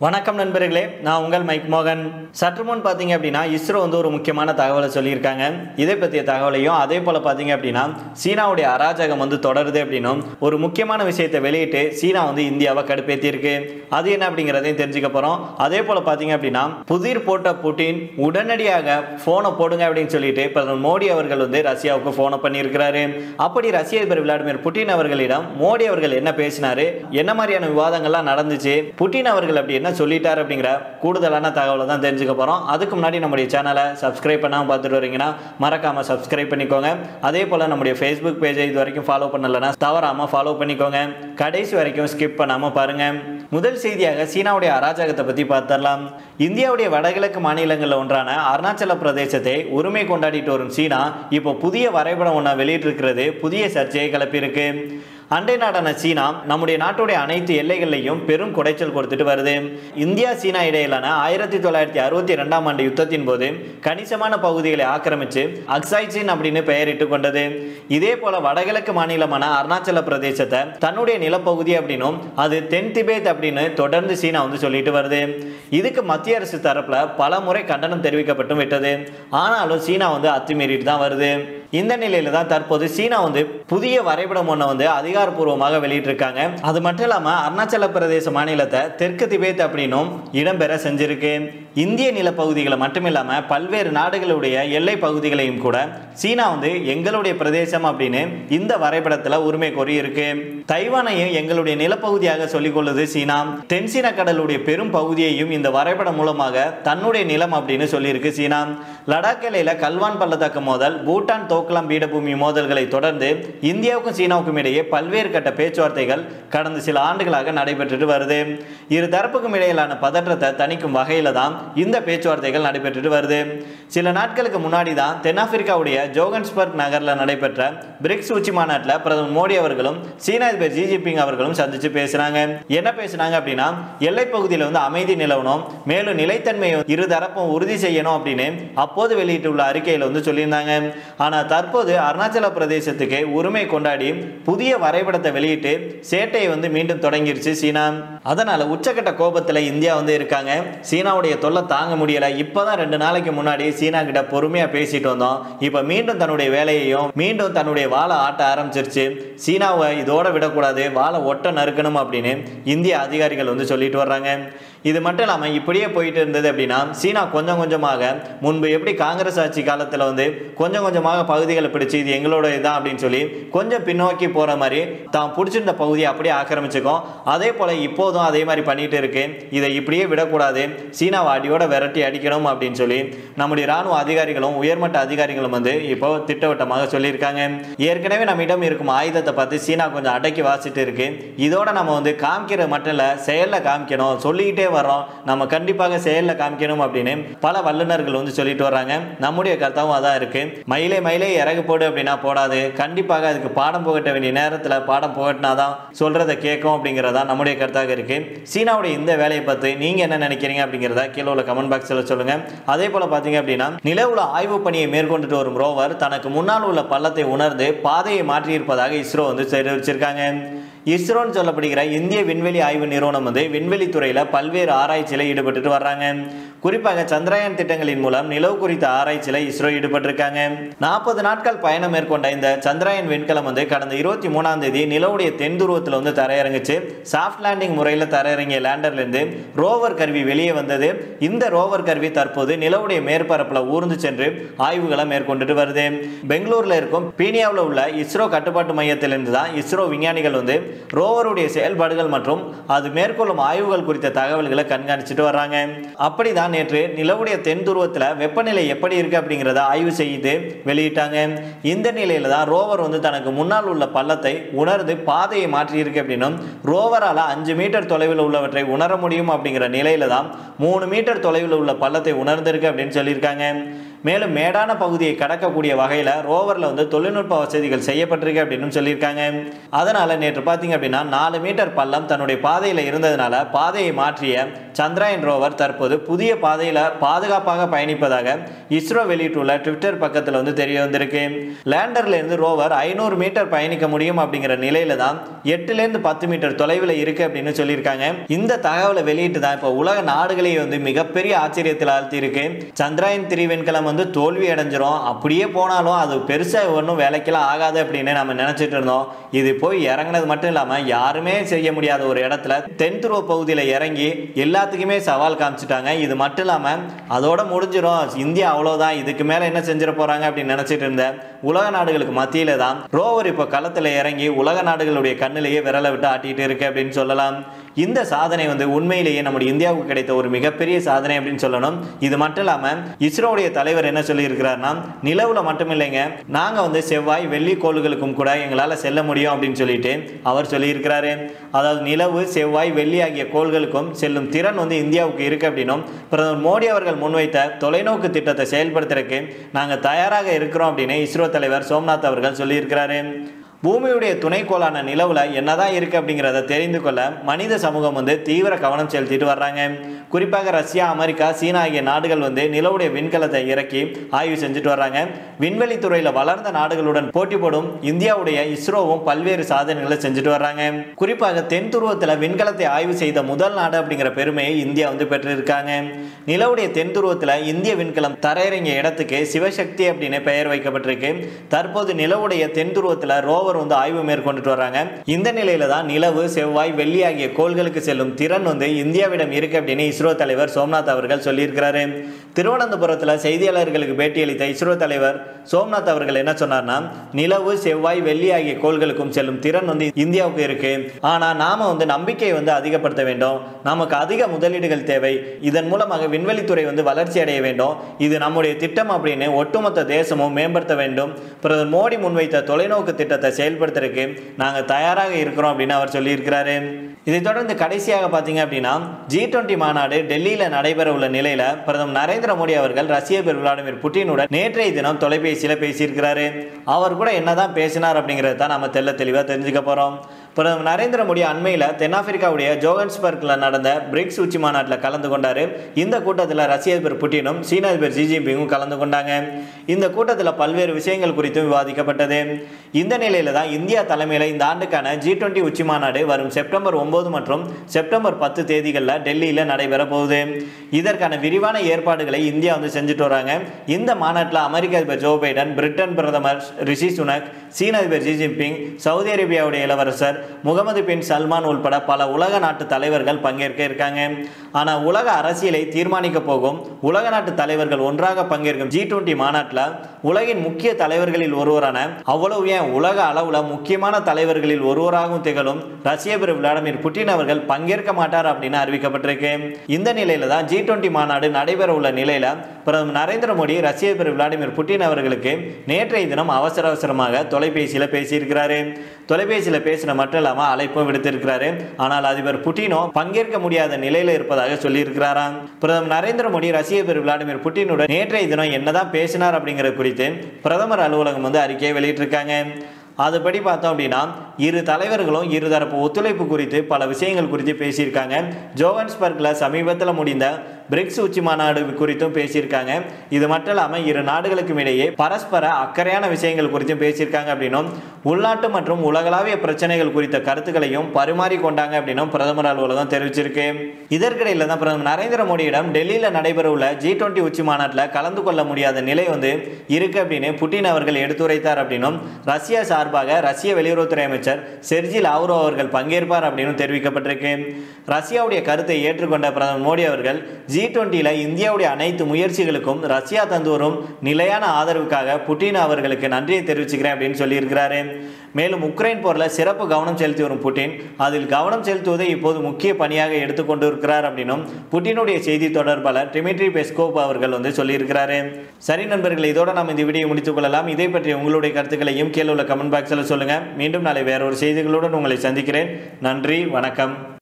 வணக்கம் நண்பர்களே நான் உங்கள் மைக் மோகன் சற்று முன் பார்த்தீங்க அப்படின்னா இஸ்ரோ வந்து ஒரு முக்கியமான தகவலை சொல்லியிருக்காங்க இதை பற்றிய தகவலையும் அதே போல் பார்த்தீங்க அப்படின்னா சீனாவுடைய அராஜகம் வந்து தொடருது அப்படின்னும் ஒரு முக்கியமான விஷயத்தை வெளியிட்டு சீனா வந்து இந்தியாவை கடுப்பேற்றியிருக்கு அது என்ன அப்படிங்கிறதையும் தெரிஞ்சுக்க போகிறோம் அதே போல் பார்த்தீங்க அப்படின்னா புதிர் போட்ட புட்டின் உடனடியாக ஃபோனை போடுங்க அப்படின்னு சொல்லிட்டு பிரதமர் மோடி அவர்கள் வந்து ரஷ்யாவுக்கு ஃபோனை பண்ணியிருக்கிறாரு அப்படி ரஷ்ய அதிபர் விளாடிமிர் புட்டின் அவர்களிடம் மோடி அவர்கள் என்ன பேசினாரு என்ன மாதிரியான விவாதங்கள்லாம் நடந்துச்சு புட்டின் அவர்கள் அப்படி என்ன சொல்லிட்டார் அப்படிங்கிற கூடுதலான தகவலை தான் தெரிஞ்சுக்க போகிறோம் அதுக்கு முன்னாடி நம்முடைய சேனலை சப்ஸ்கிரைப் பண்ணாமல் பார்த்துட்டு வரீங்கன்னா மறக்காமல் சப்ஸ்கிரைப் பண்ணிக்கோங்க அதே போல் நம்முடைய ஃபேஸ்புக் பேஜை இது வரைக்கும் ஃபாலோ பண்ணலைன்னா தவறாமல் ஃபாலோ பண்ணிக்கோங்க கடைசி வரைக்கும் ஸ்கிப் பண்ணாமல் பாருங்கள் முதல் செய்தியாக சீனாவுடைய அராஜகத்தை பற்றி பார்த்துடலாம் இந்தியாவுடைய வடகிழக்கு மாநிலங்களில் ஒன்றான அருணாச்சல பிரதேசத்தை உரிமை கொண்டாடிட்டு வரும் சீனா இப்போ புதிய வரைபடம் ஒன்றை வெளியிட்டிருக்கிறது புதிய சர்ச்சையை கிளப்பியிருக்கு அண்டை நாடான சீனா நம்முடைய நாட்டுடைய அனைத்து எல்லைகளையும் பெரும் குடைச்சல் கொடுத்துட்டு வருது இந்தியா சீனா இடையிலான ஆயிரத்தி தொள்ளாயிரத்தி அறுபத்தி ரெண்டாம் ஆண்டு யுத்தத்தின் போது கணிசமான பகுதிகளை ஆக்கிரமித்து அக்சாய்ச்சின் அப்படின்னு பெயரிட்டு கொண்டது இதே போல வடகிழக்கு மாநிலமான அருணாச்சல பிரதேசத்தை தன்னுடைய நிலப்பகுதி அப்படின்னும் அது தென் திபேத் அப்படின்னு தொடர்ந்து சீனா வந்து சொல்லிட்டு வருது இதுக்கு மத்திய அரசு தரப்புல பல முறை கண்டனம் தெரிவிக்கப்பட்டும் விட்டது ஆனாலும் சீனா வந்து அத்துமீறிட்டு தான் வருது இந்த நிலையில தான் தற்போது சீனா வந்து புதிய வரைபடம் ஒன்றை வந்து அதிகாரப்பூர்வமாக வெளியிட்டிருக்காங்க அது மட்டும் இல்லாமல் அருணாச்சல பிரதேச மாநிலத்தை தெற்கு திபேத் அப்படின்னும் இடம்பெற செஞ்சிருக்கு இந்திய நிலப்பகுதிகளை மட்டும் இல்லாமல் பல்வேறு நாடுகளுடைய எல்லை பகுதிகளையும் கூட சீனா வந்து எங்களுடைய பிரதேசம் அப்படின்னு இந்த வரைபடத்தில் உரிமை கோரி இருக்கு தைவானையும் எங்களுடைய நிலப்பகுதியாக சொல்லிக் கொள்ளுது சீனா தென்சீன கடலுடைய பெரும் பகுதியையும் இந்த வரைபடம் மூலமாக தன்னுடைய நிலம் அப்படின்னு சொல்லியிருக்கு சீனா லடாக் எல்லையில கல்வான் பள்ளத்தாக்கு மோதல் பூட்டான் தோக்லாம் பீடபூமி மோதல்களை தொடர்ந்து இந்தியாவுக்கும் சீனாவுக்கும் இடையே பல்வேறு கட்ட பேச்சுவார்த்தைகள் கடந்த சில ஆண்டுகளாக நடைபெற்றுட்டு வருது இரு தரப்புக்கும் இடையிலான பதற்றத்தை தணிக்கும் வகையில தான் இந்த பேச்சுவார்த்தைகள் நடைபெற்றுட்டு வருது சில நாட்களுக்கு முன்னாடி தான் தென்னாப்பிரிக்காவுடைய ஜோகன்ஸ்பர்க் நகரில் நடைபெற்ற பிரிக்ஸ் உச்சி மாநாட்டில் பிரதமர் மோடி அவர்களும் சீன அதிபர் ஜி ஜின்பிங் அவர்களும் சந்திச்சு பேசினாங்க என்ன பேசினாங்க அப்படின்னா எல்லைப் பகுதியில் வந்து அமைதி நிலவணும் மேலும் நிலைத்தன்மையை இரு தரப்பும் உறுதி செய்யணும் அப்படின்னு அப்போது வெளியிட்டுள்ள அறிக்கையில் வந்து சொல்லியிருந்தாங்க ஆனால் தற்போது அருணாச்சல பிரதேசத்துக்கு உரிமை கொண்டாடி புதிய வரைபடத்தை வெளியிட்டு சேட்டையை வந்து மீண்டும் தொடங்கிருச்சு சீனா அதனால உச்சக்கட்ட கோபத்தில் இந்தியா வந்து இருக்காங்க சீனாவுடைய தொல்லை தாங்க முடியல இப்போதான் ரெண்டு நாளைக்கு முன்னாடி சீனா கிட்ட பொறுமையா பேசிட்டு வந்தோம் இப்போ மீண்டும் தன்னுடைய வேலையையும் மீண்டும் தன்னுடைய வாழை ஆட்ட ஆரம்பிச்சிருச்சு சீனாவை இதோட விடக்கூடாது வாழை ஒட்ட நறுக்கணும் அப்படின்னு இந்திய அதிகாரிகள் வந்து சொல்லிட்டு வர்றாங்க இது மட்டும் இல்லாமல் இப்படியே போயிட்டு இருந்தது அப்படின்னா சீனா கொஞ்சம் கொஞ்சமாக முன்பு எப்படி காங்கிரஸ் ஆட்சி காலத்தில் வந்து கொஞ்சம் கொஞ்சமாக பகுதிகளை பிடிச்சு இது எங்களோட இதான் அப்படின்னு சொல்லி கொஞ்சம் பின்னோக்கி போகிற மாதிரி தான் பிடிச்சிருந்த பகுதியை அப்படியே ஆக்கிரமிச்சுக்கும் அதே போல் இப்போதும் அதே மாதிரி பண்ணிட்டு இருக்கு இதை இப்படியே விடக்கூடாது சீனாவை அடியோட விரட்டி அடிக்கணும் அப்படின்னு சொல்லி நம்முடைய ராணுவ அதிகாரிகளும் உயர்மட்ட அதிகாரிகளும் வந்து இப்போ திட்டவட்டமாக சொல்லியிருக்காங்க ஏற்கனவே நம்மிடம் இருக்கும் ஆயுதத்தை பார்த்து சீனா கொஞ்சம் அடக்கி வாசிட்டு இருக்கு இதோட நம்ம வந்து காமிக்கிறது மட்டும் இல்லை செயலில் காமிக்கணும் சொல்லிக்கிட்டே வரோம் நம்ம கண்டிப்பாக செயலில் காமிக்கணும் அப்படின்னு பல வல்லுநர்கள் வந்து சொல்லிட்டு வர்றாங்க நம்முடைய கருத்தாவும் அதான் இருக்கு மயிலே மயிலே இறகு போடு அப்படின்னா போடாது கண்டிப்பாக அதுக்கு பாடம் புகட்ட வேண்டிய நேரத்தில் பாடம் புகட்டினாதான் சொல்றதை கேட்கும் அப்படிங்கிறதா நம்முடைய கருத்தாக இருக்கு சீனாவுடைய இந்த வேலையை பற்றி நீங்க என்ன நினைக்கிறீங்க அப்படிங்கிறத கீழே உள்ள கமெண்ட் பாக்ஸில் சொல்லுங்க அதே போல பார்த்தீங்க அப்படின்னா நிலவுல ஆய்வு பணியை மேற்கொண்டுட்டு வரும் ரோவர் தனக்கு முன்னால் உள்ள பள்ளத்தை உணர்ந்து பாதையை மாற்றியிருப்பதாக இஸ்ரோ வந்து தெரிவிச்சிருக்காங்க இஸ்ரோன்னு சொல்லப்படுகிற இந்திய விண்வெளி ஆய்வு நிறுவனம் வந்து விண்வெளி துறையில் பல்வேறு ஆராய்ச்சியில் ஈடுபட்டுட்டு வர்றாங்க குறிப்பாக சந்திரயான் திட்டங்களின் மூலம் நிலவு குறித்த ஆராய்ச்சியில் இஸ்ரோ ஈடுபட்டிருக்காங்க நாற்பது நாட்கள் பயணம் மேற்கொண்ட இந்த சந்திரயான் விண்கலம் வந்து கடந்த இருபத்தி மூணாம் தேதி நிலவுடைய தென் துருவத்தில் வந்து தரையிறங்குச்சு சாஃப்ட் லேண்டிங் முறையில் தரையிறங்கிய லேண்டர்லேருந்து ரோவர் கருவி வெளியே வந்தது இந்த ரோவர் கருவி தற்போது நிலவுடைய மேற்பரப்பில் ஊர்ந்து சென்று ஆய்வுகளை மேற்கொண்டுட்டு வருது பெங்களூரில் இருக்கும் பீனியாவில் உள்ள இஸ்ரோ கட்டுப்பாட்டு மையத்திலிருந்து தான் இஸ்ரோ விஞ்ஞானிகள் வந்து ரோவருடைய செயல்பாடுகள் மற்றும் அது மேற்கொள்ளும் ஆய்வுகள் குறித்த தகவல்களை கண்காணிச்சுட்டு வர்றாங்க அப்படிதான் நேற்று நிலவுடைய தென் துருவத்தில் வெப்பநிலை எப்படி இருக்கு அப்படிங்கிறத ஆய்வு செய்து வெளியிட்டாங்க இந்த நிலையில தான் ரோவர் வந்து தனக்கு முன்னால் உள்ள பள்ளத்தை உணர்ந்து பாதையை மாற்றியிருக்கு அப்படின்னும் ரோவரால் அஞ்சு மீட்டர் தொலைவில் உள்ளவற்றை உணர முடியும் அப்படிங்கிற நிலையில தான் மூணு மீட்டர் தொலைவில் உள்ள பள்ளத்தை உணர்ந்திருக்கு அப்படின்னு சொல்லியிருக்காங்க மேலும் மேடான பகுதியை கடக்கக்கூடிய வகையில் ரோவரில் வந்து தொழில்நுட்ப வசதிகள் செய்யப்பட்டிருக்கு அப்படின்னு சொல்லியிருக்காங்க அதனால் நேற்று பார்த்தீங்க அப்படின்னா நாலு மீட்டர் பள்ளம் தன்னுடைய பாதையில் இருந்ததுனால பாதையை மாற்றிய சந்திராயன் ரோவர் தற்போது புதிய பாதையில் பாதுகாப்பாக பயணிப்பதாக இஸ்ரோ வெளியிட்டுள்ள ட்விட்டர் பக்கத்தில் வந்து தெரிய வந்திருக்கு லேண்டர்ல இருந்து ரோவர் ஐநூறு மீட்டர் பயணிக்க முடியும் அப்படிங்கிற நிலையில தான் எட்டுலேருந்து பத்து மீட்டர் தொலைவில் இருக்கு அப்படின்னு சொல்லியிருக்காங்க இந்த தகவலை வெளியிட்டு தான் இப்போ உலக நாடுகளே வந்து மிகப்பெரிய ஆச்சரியத்தில் ஆழ்த்தி இருக்கு சந்திராயன் த்ரீ விண்கலம் வந்து தோல்வி அடைஞ்சிரும் அப்படியே போனாலும் அது பெருசாக ஒன்றும் வேலைக்கெல்லாம் ஆகாது அப்படின்னு நம்ம நினைச்சிட்டு இருந்தோம் இது போய் இறங்குனது மட்டும் இல்லாமல் யாருமே செய்ய முடியாத ஒரு இடத்துல தென் துருவ பகுதியில் இறங்கி எல்லாத்துக்குமே சவால் காமிச்சிட்டாங்க இது மட்டும் இல்லாமல் அதோட முடிஞ்சிடும் இந்தியா அவ்வளோதான் இதுக்கு மேலே என்ன செஞ்சிட போகிறாங்க அப்படின்னு நினச்சிட்டு இருந்த உலக நாடுகளுக்கு மத்தியில தான் ரோவர் இப்போ களத்தில் இறங்கி உலக நாடுகளுடைய கண்ணிலேயே விரலை விட்டு ஆட்டிட்டு இருக்கு அப்படின்னு சொல்லலாம் இந்த சாதனை வந்து உண்மையிலேயே நம்முடைய இந்தியாவுக்கு கிடைத்த ஒரு மிகப்பெரிய சாதனை அப்படின்னு சொல்லணும் இது மட்டும் இல்லாமல் இஸ்ரோவுடைய தலைவர் என்ன சொல்லியிருக்கிறாருன்னா நிலவுல மட்டும் இல்லைங்க நாங்கள் வந்து செவ்வாய் வெள்ளி கோள்களுக்கும் கூட எங்களால் செல்ல முடியும் அப்படின்னு சொல்லிட்டு அவர் சொல்லியிருக்கிறாரு அதாவது நிலவு செவ்வாய் வெள்ளி ஆகிய கோள்களுக்கும் செல்லும் திறன் வந்து இந்தியாவுக்கு இருக்கு அப்படின்னும் பிரதமர் மோடி அவர்கள் முன்வைத்த தொலைநோக்கு திட்டத்தை செயல்படுத்துறதுக்கு நாங்கள் தயாராக இருக்கிறோம் அப்படின்னு இஸ்ரோ தலைவர் சோம்நாத் அவர்கள் சொல்லியிருக்கிறாரு பூமியுடைய துணைக்கோளான நிலவுல என்னதான் இருக்கு அப்படிங்கிறத தெரிந்து கொள்ள மனித சமூகம் வந்து தீவிர கவனம் செலுத்திட்டு வர்றாங்க குறிப்பாக ரஷ்யா அமெரிக்கா சீனா ஆகிய நாடுகள் வந்து நிலவுடைய விண்கலத்தை இறக்கி ஆய்வு செஞ்சுட்டு வர்றாங்க விண்வெளி துறையில வளர்ந்த நாடுகளுடன் போட்டி போடும் இந்தியாவுடைய இஸ்ரோவும் பல்வேறு சாதனைகளை செஞ்சுட்டு வர்றாங்க குறிப்பாக தென் துருவத்தில் விண்கலத்தை ஆய்வு செய்த முதல் நாடு அப்படிங்கிற பெருமையை இந்தியா வந்து பெற்றிருக்காங்க நிலவுடைய தென் துருவத்தில் இந்திய விண்கலம் தரையிறங்கிய இடத்துக்கு சிவசக்தி அப்படின்னு பெயர் வைக்கப்பட்டிருக்கு தற்போது நிலவுடைய தென் துருவத்தில் ரோவர் வந்து ஆய்வு மேற்கொண்டுட்டு வர்றாங்க இந்த நிலையில தான் நிலவு செவ்வாய் வெள்ளி ஆகிய கோள்களுக்கு செல்லும் திறன் வந்து இந்தியாவிடம் இருக்கு அப்படின்னு இஸ்ரோ தலைவர் சோம்நாத் அவர்கள் சொல்லியிருக்கிறாரு திருவனந்தபுரத்தில் செய்தியாளர்களுக்கு பேட்டியளித்த இஸ்ரோ தலைவர் சோம்நாத் அவர்கள் என்ன சொன்னார்னா நிலவு செவ்வாய் வெள்ளி ஆகிய கோள்களுக்கும் செல்லும் திறன் வந்து இந்தியாவுக்கு இருக்கு ஆனா நாம வந்து நம்பிக்கையை வந்து அதிகப்படுத்த வேண்டும் நமக்கு அதிக முதலீடுகள் தேவை இதன் மூலமாக விண்வெளித்துறை வந்து வளர்ச்சி அடைய வேண்டும் இது நம்முடைய திட்டம் அப்படின்னு ஒட்டுமொத்த தேசமும் மேம்படுத்த வேண்டும் பிரதமர் மோடி முன்வைத்த தொலைநோக்கு திட்டத்தை செயல்படுத்துறதுக்கு நாங்கள் தயாராக இருக்கிறோம் அப்படின்னு அவர் சொல்லியிருக்கிறாரு இதைத் தொடர்ந்து கடைசியாக பார்த்தீங்க அப்படின்னா ஜி டுவெண்ட்டி மாநாடு டெல்லியில் நடைபெற உள்ள நிலையில் பிரதமர் நரேந்திர மோடி அவர்கள் ரஷ்ய அதிபர் விளாடிமிர் புட்டினுடன் நேற்றைய தினம் தொலைபேசியில் பேசியிருக்கிறாரு அவர் கூட என்னதான் பேசினார் அப்படிங்கிறத தான் நம்ம தெல்ல தெளிவாக தெரிஞ்சுக்க போகிறோம் பிரதமர் நரேந்திர மோடி அண்மையில் தென்னாப்பிரிக்காவுடைய ஜோகன்ஸ்பர்க்கில் நடந்த பிரிக்ஸ் உச்சி மாநாட்டில் கலந்து கொண்டார் இந்த கூட்டத்தில் ரஷ்ய அதிபர் புட்டினும் சீன அதிபர் ஜி ஜின்பிங்கும் கலந்து கொண்டாங்க இந்த கூட்டத்தில் பல்வேறு விஷயங்கள் குறித்தும் விவாதிக்கப்பட்டது இந்த நிலையில தான் இந்தியா தலைமையில் இந்த ஆண்டுக்கான ஜி டுவெண்ட்டி உச்சி மாநாடு வரும் செப்டம்பர் ஒன்பது மற்றும் செப்டம்பர் பத்து தேதிகளில் டெல்லியில் நடைபெற போகுது இதற்கான விரிவான ஏற்பாடுகளை இந்தியா வந்து செஞ்சுட்டு வராங்க இந்த மாநாட்டில் அமெரிக்க அதிபர் ஜோ பைடன் பிரிட்டன் பிரதமர் ரிஷி சுனக் சீன அதிபர் ஜி ஜின்பிங் சவுதி அரேபியாவுடைய இளவரசர் முகமது பின் சல்மான் உள்பட பல உலக நாட்டு தலைவர்கள் பங்கேற்க இருக்காங்க ஆனால் உலக அரசியலை தீர்மானிக்க போகும் உலக நாட்டு தலைவர்கள் ஒன்றாக பங்கேற்கும் ஜி டுவெண்ட்டி மாநாட்டில் உலகின் முக்கிய தலைவர்களில் ஒருவரான அவ்வளவு ஏன் உலக அளவில் முக்கியமான தலைவர்களில் ஒருவராகவும் திகழும் ரஷ்ய அதிபர் விளாடிமிர் புட்டின் அவர்கள் பங்கேற்க மாட்டார் அப்படின்னு அறிவிக்கப்பட்டிருக்கு இந்த நிலையில தான் ஜி டுவெண்ட்டி மாநாடு நடைபெற உள்ள நிலையில பிரதமர் நரேந்திர மோடி ரஷ்ய அதிபர் விளாடிமிர் புட்டின் அவர்களுக்கு நேற்றைய தினம் அவசர அவசரமாக தொலைபேசியில் பேசியிருக்கிறாரு தொலைபேசியில் பேசின மட்டும் இல்லாமல் அழைப்பும் விடுத்திருக்கிறாரு ஆனால் அதிபர் புட்டினோ பங்கேற்க முடியாத நிலையில் இருப்பதாக சொல்லியிருக்கிறாராம் பிரதமர் நரேந்திர மோடி ரஷ்ய அதிபர் விளாடிமிர் புட்டினுடன் நேற்றைய தினம் என்னதான் பேசினார் அப்படிங்கிறது குறித்து பிரதமர் அலுவலகம் வந்து அறிக்கையை வெளியிட்டிருக்காங்க அதுபடி பார்த்தோம் அப்படின்னா இரு தலைவர்களும் இருதரப்பு ஒத்துழைப்பு குறித்து பல விஷயங்கள் குறித்து பேசியிருக்காங்க ஜோகன்ஸ்பர்க்கில் சமீபத்தில் முடிந்த பிரிக்ஸ் உச்சி மாநாடு குறித்தும் பேசியிருக்காங்க இது மட்டும் இல்லாமல் இரு நாடுகளுக்கும் இடையே பரஸ்பர அக்கறையான விஷயங்கள் குறித்தும் பேசியிருக்காங்க அப்படின்னும் உள்நாட்டு மற்றும் உலகளாவிய பிரச்சனைகள் குறித்த கருத்துக்களையும் பரிமாறி கொண்டாங்க அப்படின்னும் பிரதமர் அலுவலகம் தெரிவிச்சிருக்கு இதற்கிடையில் தான் பிரதமர் நரேந்திர மோடியிடம் டெல்லியில் நடைபெற உள்ள ஜி டுவெண்ட்டி உச்சி மாநாட்டில் கலந்து கொள்ள முடியாத நிலை வந்து இருக்கு அப்படின்னு புட்டின் அவர்கள் எடுத்துரைத்தார் அப்படின்னும் ரஷ்யா சார்பாக ரஷ்ய வெளியுறவுத்துறை அமைச்சர் செர்ஜி லாவ்ரோ அவர்கள் பங்கேற்பார் அப்படின்னு தெரிவிக்கப்பட்டிருக்கு ரஷ்யாவுடைய கருத்தை ஏற்றுக்கொண்ட பிரதமர் மோடி அவர்கள் ஜி டுவெண்ட்டியில் இந்தியாவுடைய அனைத்து முயற்சிகளுக்கும் ரஷ்யா தந்து வரும் நிலையான ஆதரவுக்காக புட்டின் அவர்களுக்கு நன்றியை தெரிவிச்சுக்கிறேன் அப்படின்னு சொல்லியிருக்கிறாரு மேலும் உக்ரைன் போரில் சிறப்பு கவனம் செலுத்தி வரும் புட்டின் அதில் கவனம் செலுத்துவதை இப்போது முக்கிய பணியாக எடுத்துக்கொண்டு இருக்கிறார் அப்படின்னும் புட்டினுடைய செய்தி தொடர்பாளர் டிமிட்ரி பெஸ்கோப் அவர்கள் வந்து சொல்லியிருக்கிறாரு சரி நண்பர்கள் இதோட நம்ம இந்த வீடியோ முடித்துக் கொள்ளலாம் இதை பற்றி உங்களுடைய கருத்துக்களையும் கீழே உள்ள கமெண்ட் பாக்ஸில் சொல்லுங்கள் மீண்டும் நாளை வேற ஒரு செய்திகளுடன் உங்களை சந்திக்கிறேன் நன்றி வணக்கம்